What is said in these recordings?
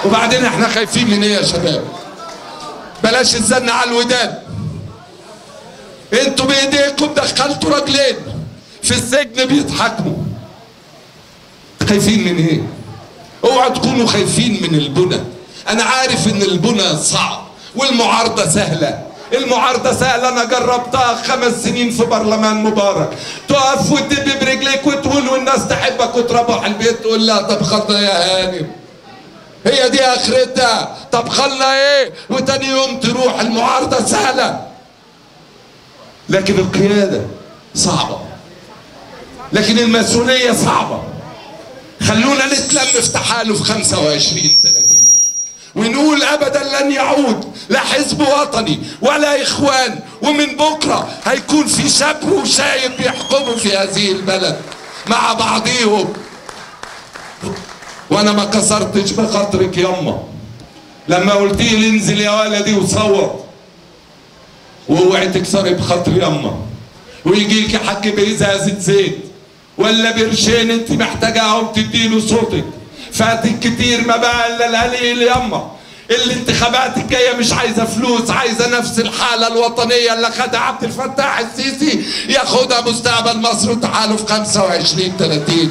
وبعدين احنا خايفين من ايه يا شباب بلاش الزن على الودان انتوا بايديكم دخلتوا راجلين في السجن بيتحاكموا خايفين من ايه اوعوا تكونوا خايفين من البنى انا عارف ان البنى صعب والمعارضة سهلة المعارضة سهلة أنا جربتها خمس سنين في برلمان مبارك تقف وتدب برجليك وتقول والناس تحبك وتروح البيت تقول لا طب خلنا يا هانم هي دي آخرتها طب خلنا إيه وتاني يوم تروح المعارضة سهلة لكن القيادة صعبة لكن المسؤولية صعبة خلونا نتلم في تحالف 25 30 ونقول ابدا لن يعود لا حزب وطني ولا اخوان ومن بكره هيكون في شاب وشايب بيحكموا في هذه البلد مع بعضيهم وانا ما كسرتش بخاطرك يما لما قلت لي انزل يا ولدي وصوت واوعي تكسري بخاطر يما ويجي لك حق بإزازة زيت ولا برشين انت محتاجاهم تديله صوتك فاتك كتير ما بقى الا القليل يما الانتخابات الجايه مش عايزه فلوس عايزه نفس الحاله الوطنيه اللي خدها عبد الفتاح السيسي ياخدها مستقبل مصر وتحالف 25 30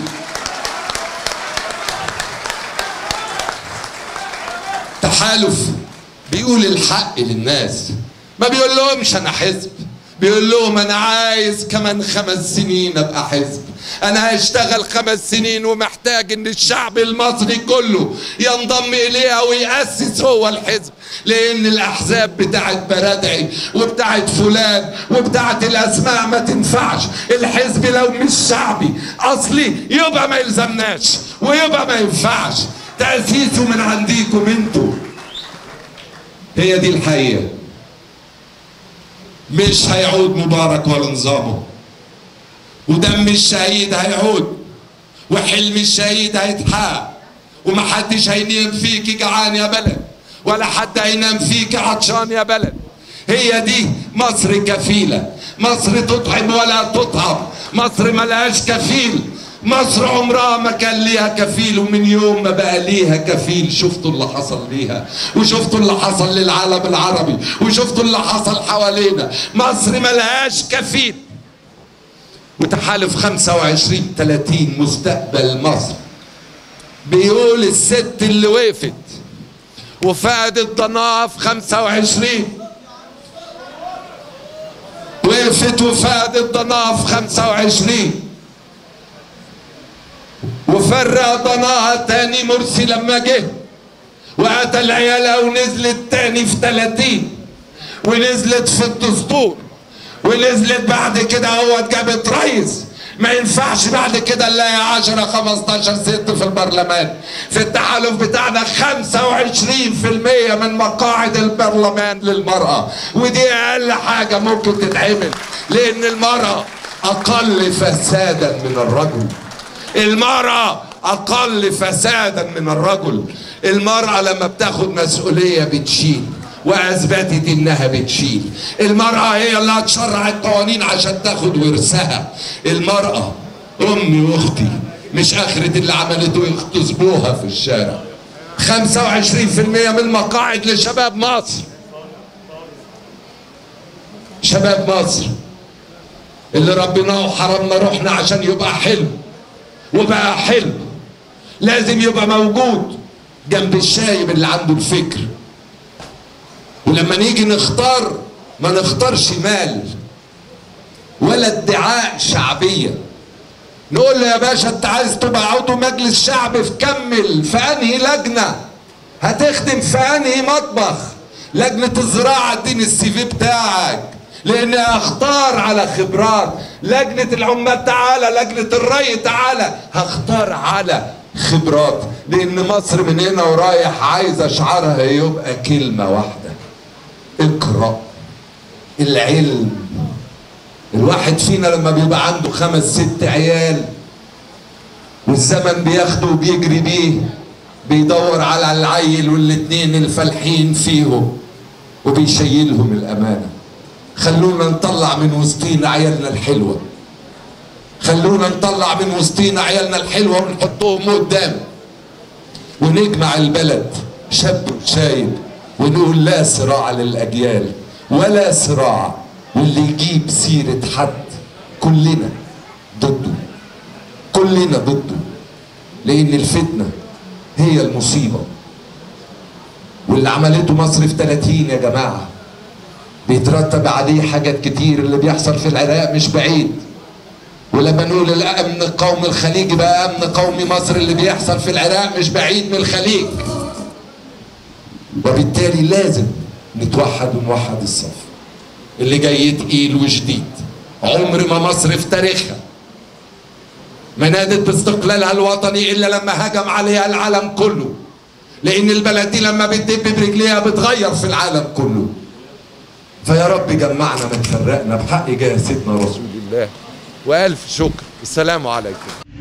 تحالف بيقول الحق للناس ما بيقول لهمش انا حزب بيقول لهم انا عايز كمان خمس سنين ابقى حزب انا هشتغل خمس سنين ومحتاج ان الشعب المصري كله ينضم اليها ويأسس هو الحزب لان الاحزاب بتاعت بردعي وبتاعت فلان وبتاعت الاسماء ما تنفعش الحزب لو مش شعبي اصلي يبقى ما يلزمناش ويبقى ما ينفعش تأسيسه من عنديكم انتوا هي دي الحقيقة مش هيعود مبارك ولا نظامه ودم الشهيد هيعود وحلم الشهيد هيتحقق ومحدش هينام فيك جعان يا بلد ولا حد هينام فيك عطشان يا بلد هي دي مصر كفيلة مصر تطعم ولا تطعم مصر ملهاش كفيل مصر عمرها ما كان ليها كفيل ومن يوم ما بقى ليها كفيل شفتوا اللي حصل ليها وشفتوا اللي حصل للعالم العربي وشفتوا اللي حصل حوالينا مصر ملهاش كفيل وتحالف 25 30 مستقبل مصر بيقول الست اللي وقفت وفقدت ضناها في 25 وقفت وفقدت ضناها في 25 وفرق ضناها تاني مرسي لما جه وقتل عيالها ونزلت تاني في 30 ونزلت في الدستور ونزلت بعد كده هو جابت رئيس ما ينفعش بعد كده نلاقي 10 15 ست في البرلمان في التحالف بتاعنا 25% من مقاعد البرلمان للمرأة ودي أقل حاجة ممكن تتعمل لأن المرأة أقل فسادا من الرجل المرأة أقل فسادا من الرجل المرأة لما بتاخد مسؤولية بتشيل واثبتت انها بتشيل المرأة هي اللي هتشرع القوانين عشان تاخد ورثها المرأة امي واختي مش اخرة اللي عملته يغتصبوها في الشارع 25% من المقاعد لشباب مصر شباب مصر اللي ربناه وحرمنا روحنا عشان يبقى حلم وبقى حلم لازم يبقى موجود جنب الشايب اللي عنده الفكر ولما نيجي نختار ما نختارش مال ولا ادعاء شعبية نقول له يا باشا انت عايز تبقى عضو مجلس شعب في كمل في انهي لجنة هتخدم في انهي مطبخ لجنة الزراعة اديني السي في بتاعك لاني اختار على خبرات لجنة العمال تعالى لجنة الري تعالى هختار على خبرات لان مصر من هنا ورايح عايزة شعارها يبقى كلمة واحدة اقرأ العلم الواحد فينا لما بيبقى عنده خمس ست عيال والزمن بياخده وبيجري بيه بيدور على العيل والاتنين الفالحين فيهم وبيشيلهم الأمانة خلونا نطلع من وسطينا عيالنا الحلوة خلونا نطلع من وسطينا عيالنا الحلوة ونحطهم قدام ونجمع البلد شاب وشايب ونقول لا صراع للأجيال ولا صراع واللي يجيب سيرة حد كلنا ضده كلنا ضده لأن الفتنة هي المصيبة واللي عملته مصر في 30 يا جماعة بيترتب عليه حاجات كتير اللي بيحصل في العراق مش بعيد ولما نقول الامن القومي الخليجي بقى امن قومي مصر اللي بيحصل في العراق مش بعيد من الخليج وبالتالي لازم نتوحد ونوحد الصف اللي جاي تقيل وجديد عمر ما مصر في تاريخها ما نادت باستقلالها الوطني الا لما هجم عليها العالم كله لان البلد دي لما بتدب برجليها بتغير في العالم كله فيا رب جمعنا ما تفرقنا بحق جاه سيدنا رسول الله والف شكر السلام عليكم